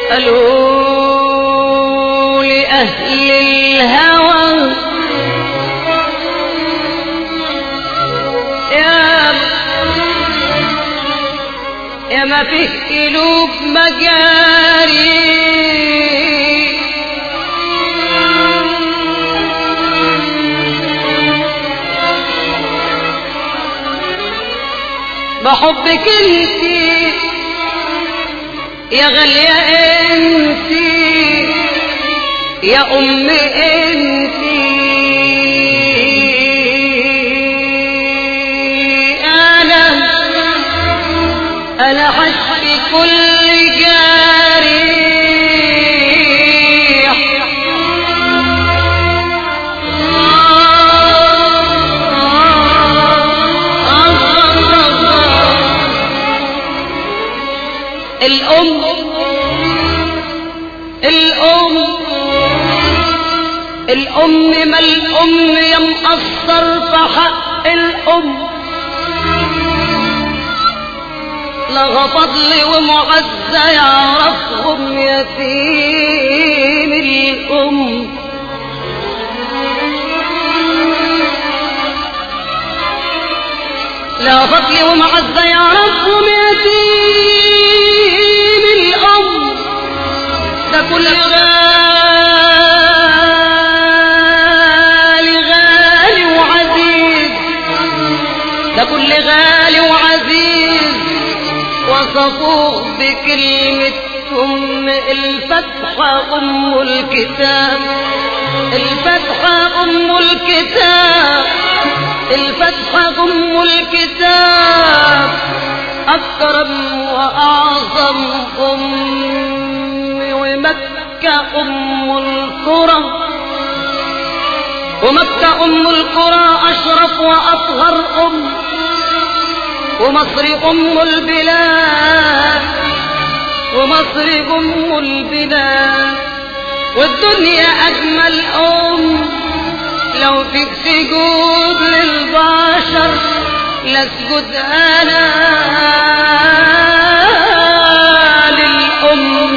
قالوا لأهل الهوى يا يا ما فيه قلوب مجاري بحبك انتي يا غالية انتي يا ام انتي انا انا حسبي كل جارح الأم الأم الأم ما الأم يا مقصر في حق الأم لغى فضل ومعزة يعرفهم يتيم الأم لا فضل ومعزة يعرفهم يتيم الأم ده كل غالي غالي وعزيز ده كل غالي وعزيز وصفوه بكلمة أم الفتحة أم الكتاب الفتحة أم الكتاب الفتحة أم الكتاب أكرم وأعظم أم ومكة أم القرى ومكة أم القرى أشرف وأطهر أم ومصر أم البلاد ومصر أم البلاد والدنيا أجمل أم لو فيك سجود للبشر لاسجد أنا للأم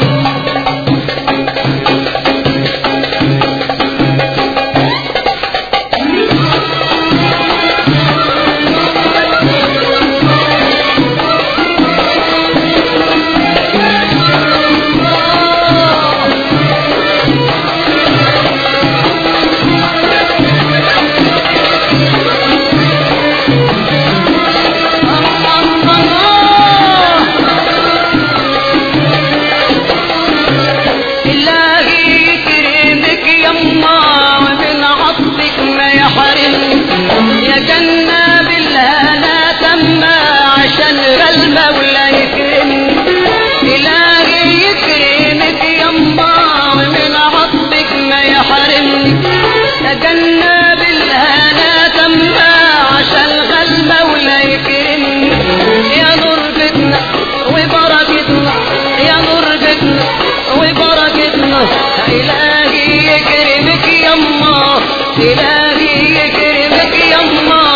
إلهي يكرمك يما ومن عطفك ما يحرم يا جنة بالهنا تما عشان المولى يكرم إلهي يكرمك يما ومن عطفك ما يحرم يا جنة بالهنا تما عشان المولى يكرم يا نور بيتنا وبركتنا يا نور بيتنا وبركتنا إلهي يكرمك يما إلهي يكرمك يما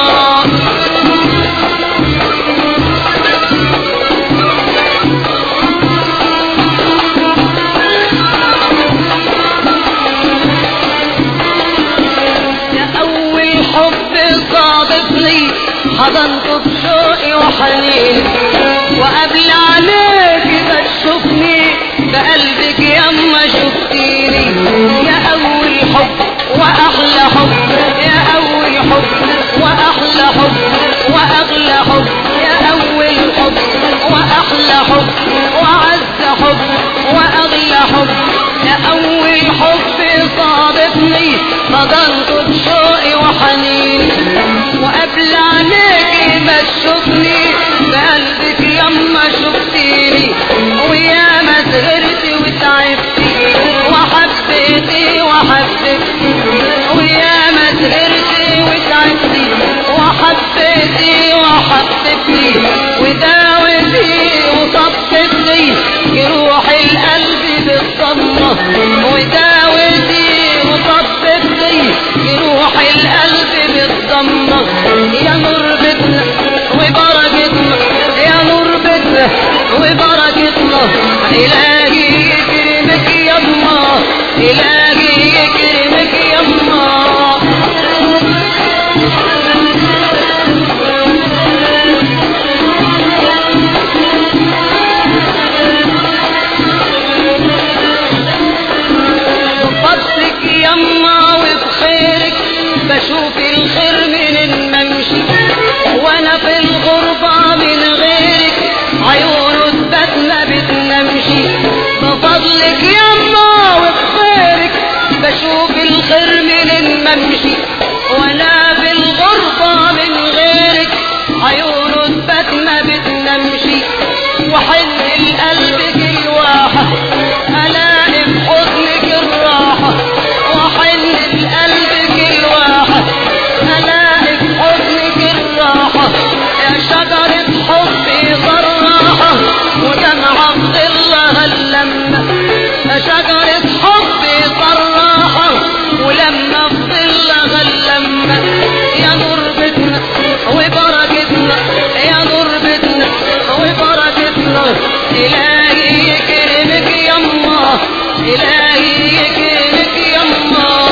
يا أول حب صادفني حضنته بشوقي وحنين وقبل عليك بتشوفني بقلبك يما شفتيني يا أول حب وأحلى حب يا أول حب وأحلى حب وأغلى حب يا أول حب وأحلى حب وأعز حب وأغلى حب يا أول حب صادفني فضلت بشوقي وحنين وقبل عليك ما تشوفني بقلبك يما شفتيني ويا ما سهرتي وتعبتي وحبيتي وحبيتي ويا ما سهرتي وتعبتي وحبيتي وحبيتي وداوتي وطبتني جروح القلب بالضمة وداوتي وطبتني جروح القلب بالضمة يا نور بيتنا وبركتنا يا نور بيتنا وبركتنا إلهي يكرمك بمشي وانا بالغربة من غيرك عيونه تبات ما بتنامشي وحن القلب الواحة الاقي في حضنك الراحة وحن القلب الواحة الاقي في حضنك الراحة يا شجرة حبي صراحة ودمعة بظلها اللمة يا شجرة حبي صراحة ولما بظلها اللمة يا نور بيتنا وبركتنا يا نور بيتنا وبركتنا إلهي يكرمك يما إلهي يكرمك يما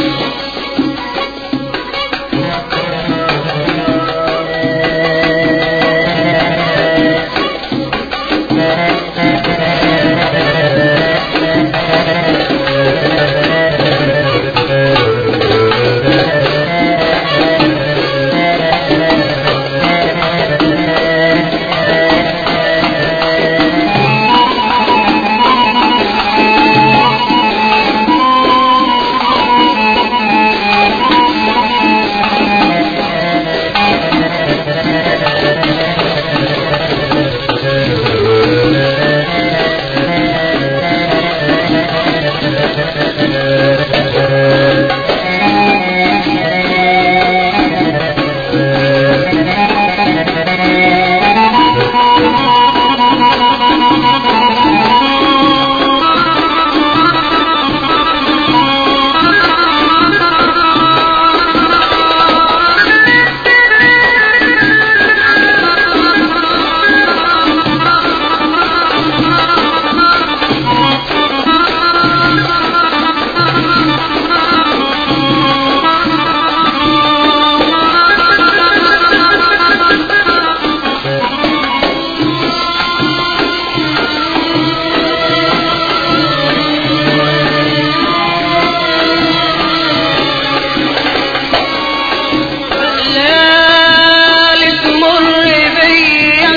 ليالي تمر بيا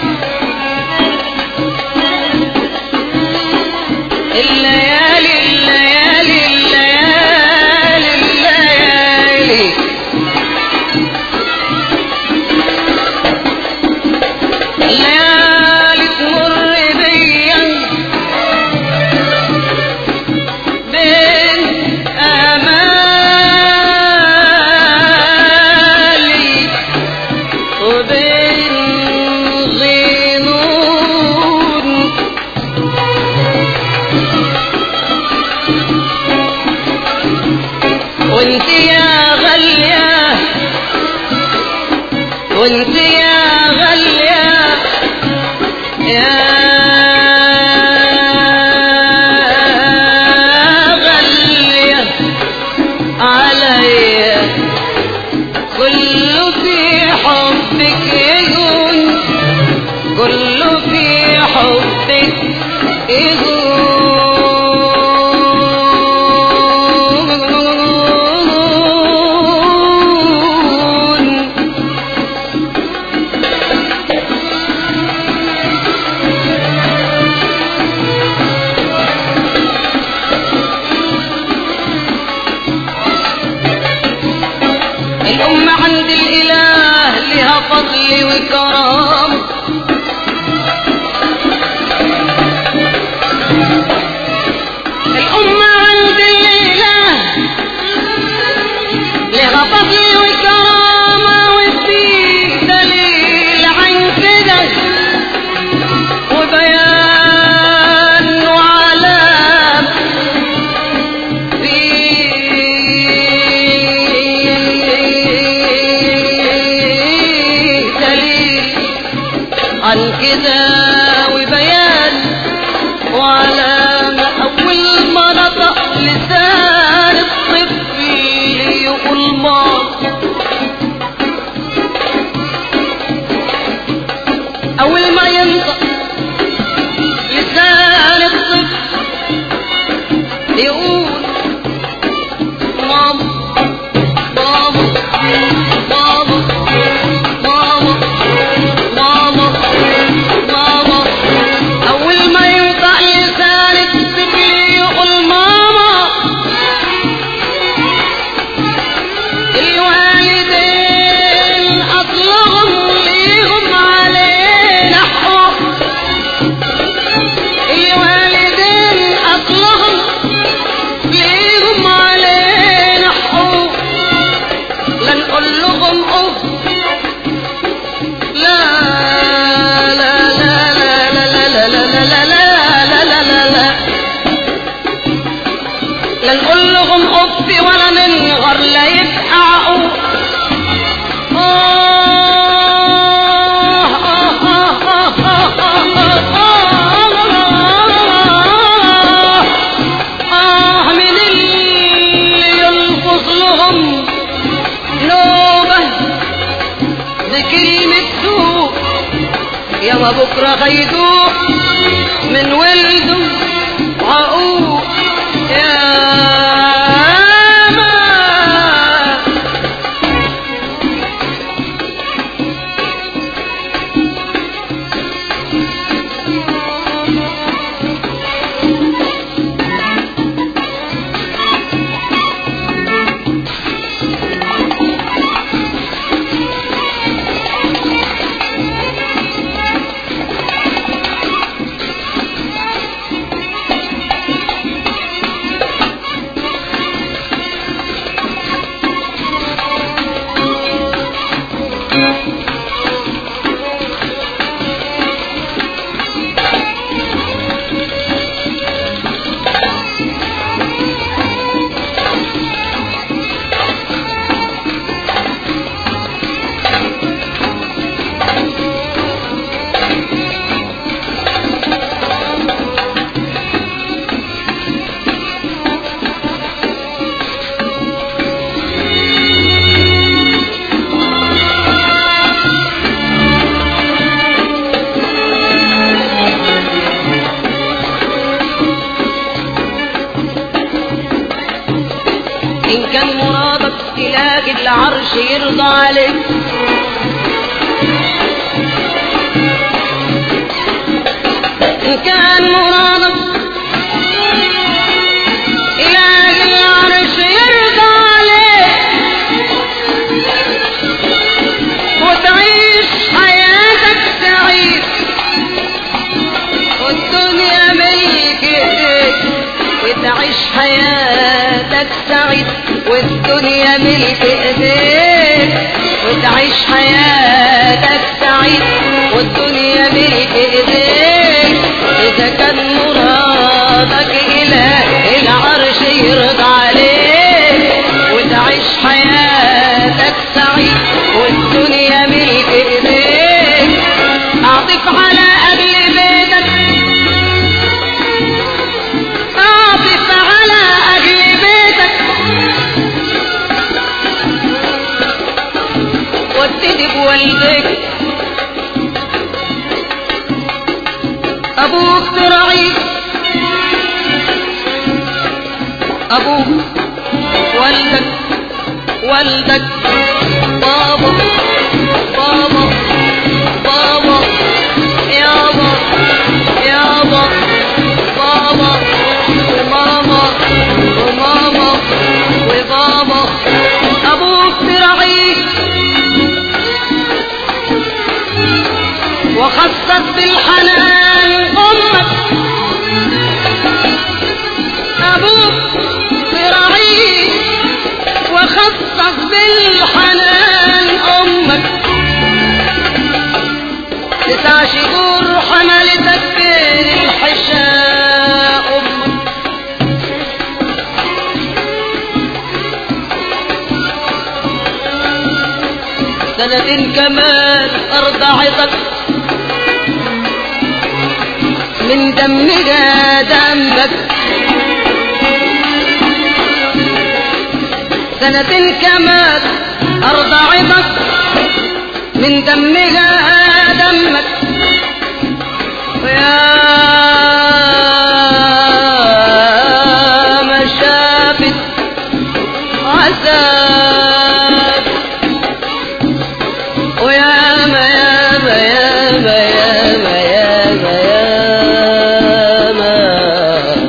الليالي الليالي الليالي الليالي الليالي تمر بيا بين آمالي وبين غنون وانت يا غالية وانت يا غالية يا غالية عليا كله في حبك يهون كله في حبك يهون الأمة عند الإله لها فضل وكرم الأمة عند الإله لها فضل وكرامة وفي دليل عن كده وبيان وعلام في دليل لا نقول لهم اف ولا ننغر لا يبقى عقول آه من اللي يلفظ لهم نوبة بكلمة سوء ياما بكرة غيدوء من ولده عقوق يا ما إن كان مرادك تلاقي العرش يرضى عليك إن كان مرادك تلاقي العرش يرضى عليك وتعيش حياتك سعيد والدنيا ملك ايديك وتعيش حياتك سعيد والدنيا ملك ايديك وتعيش حياتك سعيد والدنيا ملك ايديك اذا كان مرادك اله العرش يرضى عليك وتعيش حياتك سعيد والدنيا ملك ايديك اعطف على اهل بيتك اعطف على اهل بيتك وابتدي بوالدك ابوك تراعيك ابوك والدك والدك بابا بابا بابا يابا يابا بابا وماما وماما وبابا ابوك تراعيك وخصت بالحنان امك ابوك تراعيك وخصت بالحنان امك تسع شهور حملتك بين الحشاء امك سنة كمان أرضعتك من دمها دمك سنة كمان أرضعتك من دمها دمك ويا ما شافت عذاب ويا ما يا ما يا ما يا ما يا ما يا ما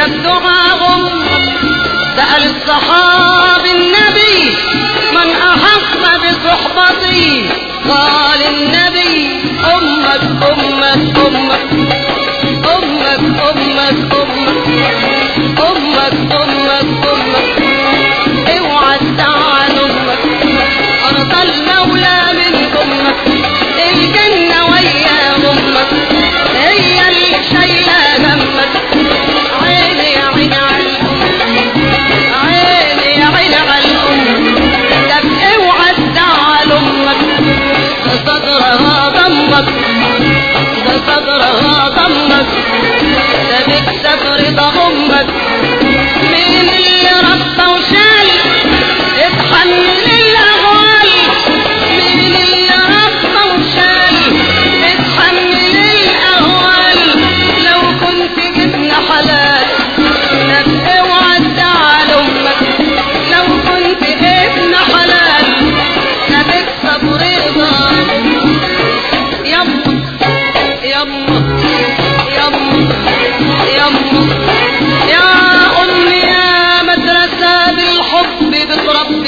استجاب دعاهم سأل الصحابي النبي من أحق بصحبتي قال النبي أمك أمك أمك أمك أمك أمك أمك أمك أمك اوعى تزعل أمك أرضى المولى من أمك الجنة ويا أمك هي اللي شايلة همك عيني يا عين على عيني يا عين على الأم طب اوعى تزعل أمك ده صدرها ضمك ده صدرها ضمك ده بكسب رضا أمك مين اللي ربى وشال اتحمل الأغوال مين اللي ربى وشال اتحمل الأغوال لو كنت جبن حلال طب اوعى تزعل أمك لو كنت ابن حلال طب اكسب رضا يما يما يما يما يا أمي يا مدرسة بالحب بتربي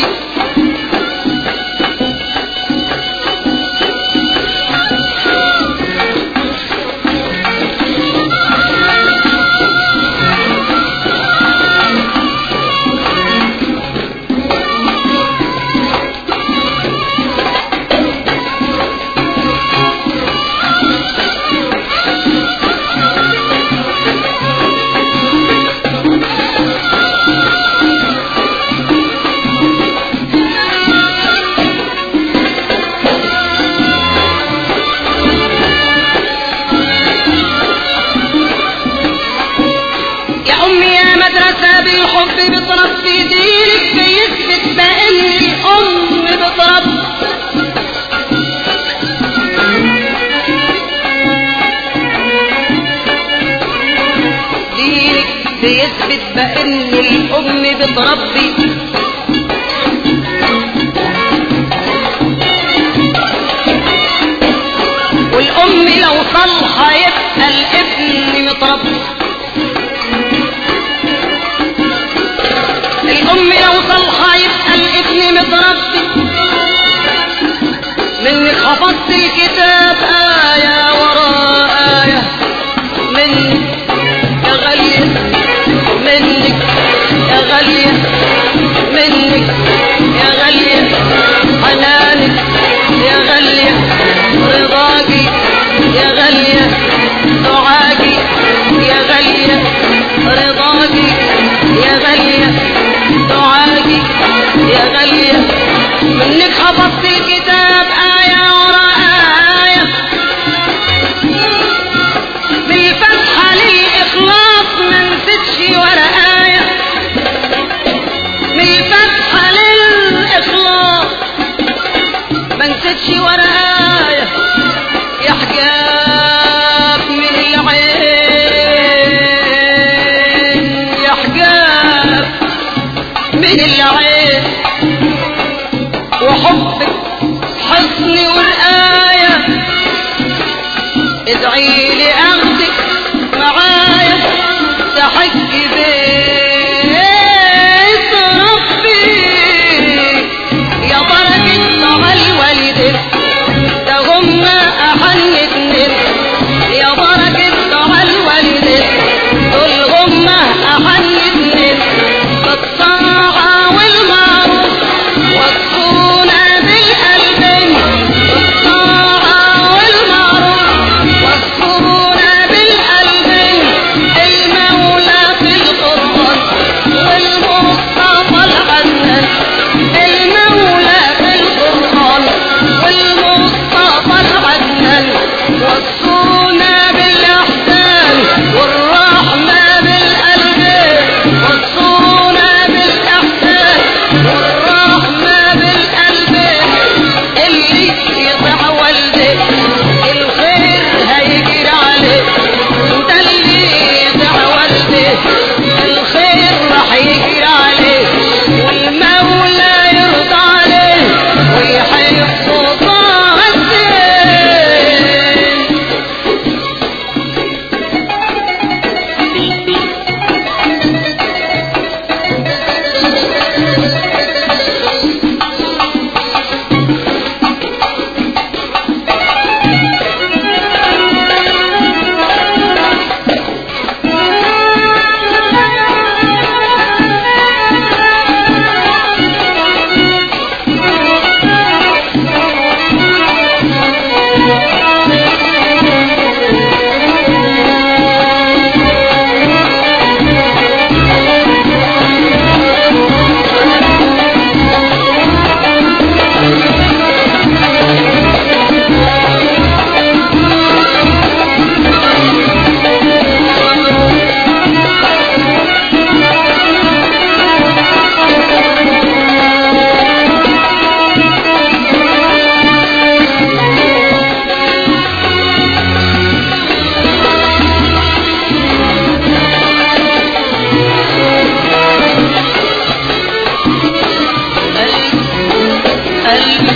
يا أمي يا مدرسة بالحب بتربي دينك بيثبت بأن الأم بتربي دينك بيثبت بأن الأم بتربي والأم لو صالحة يبقى الابن متربي الأم لو صالحة يبقى الابن متربي منك حفظت الكتاب آية ورا آية منك يا غالية منك يا غالية منك يا غالية حنانك يا غالية رضاكي يا غالية دعاكي يا غالية رضاكي يا غالية دعاكي يا غالية منك حفظت الكتاب آية ورا آية بالفتحة للإخلاص ما نسيتش ولا آية من الفتحة للإخلاص ما نسيتش ولا آية يا حجاب من العين يا حجاب من العين وحبك حصني والآية ادعي لي اخدك معايا تحج بيت ربي يا بركة طه الوالدين ده هم احن اتنين يا بركة طه الوالدين دول هم احن اتنين بالطاعة والمعروف وصفونا بالقلبين بالطاعة والمعروف وصفونا بالقلبين المولى في القرآن قلبي